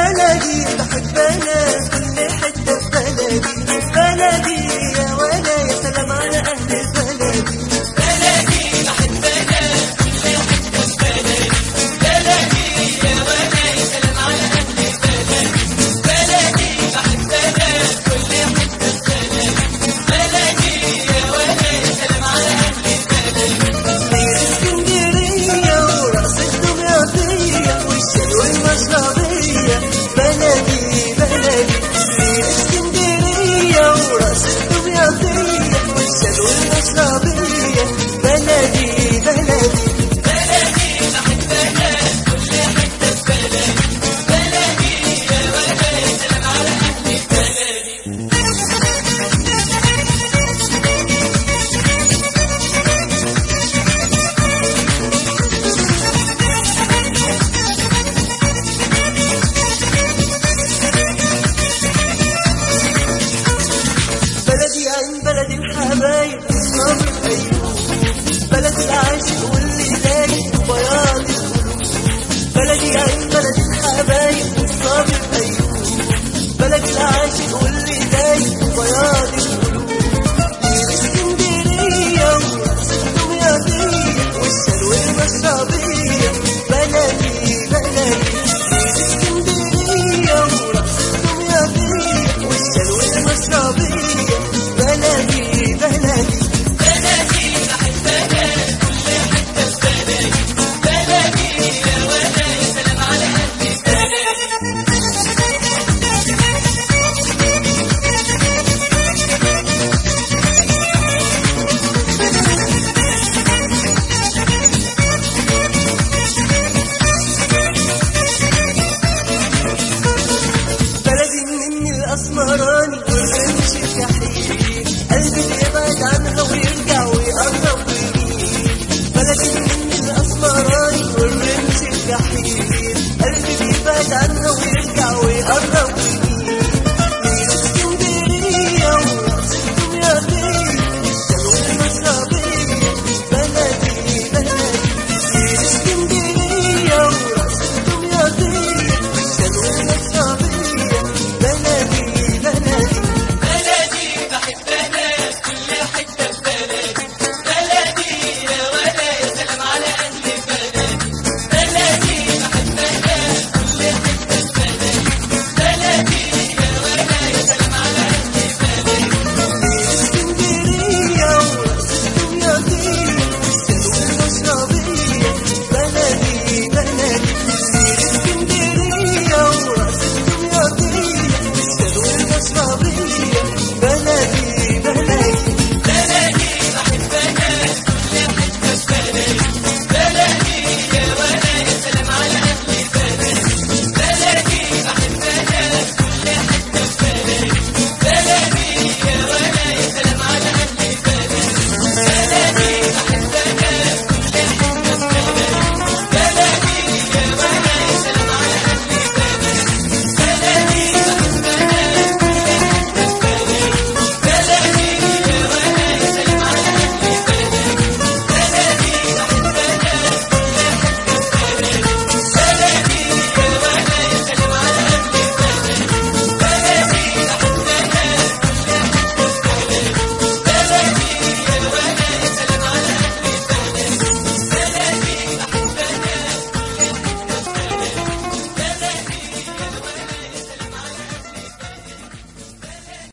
بلدي بحب انا كل حته في بلدي بلدي يا ولا يا سلام على اهل بلدي بلدي بحب انا كل حته في بلدي بلدي يا ولا يا سلام على اهل بلدي بلدي بحب انا كل حته في بلدي بلدي يا ولا يا سلام على اهل بلدي سير اسكندريه ورقص الدمياطيه والشلوى المشربيه بلدي بلدي سير اسكندريه ورقص الدمياطيه والشلوى المشربيه بلدي بلدي بلدي بحب انا كل حته في بلدي بلدي يا ولا يا سلام على اهل بلدي بلدي عين بلد الحبايب صابر ايوب بلد العاشق واللي دايق بياض القلوب بلدي عين بلد الحبايب صابر ايوب بلد العاشق واللي دايق بياض القلوب دير اسكندريه ورقص الدمياطيه والشلوى المشربيه بلدي بلدي دير اسكندريه ورقص الدمياطيه والشلوى المشربيه بلدي بلدي بلدي بحب انا كل حته في بلدي بلدي يا ولا يا سلام على اهل بلدي بلدي مني الاسمراني والرمش الجحيم قلبي بيبعد عنها ويرجع ويقرب ويميل بلدي مني الاسمراني والرمش الجحيم قلبي بيبعد عنها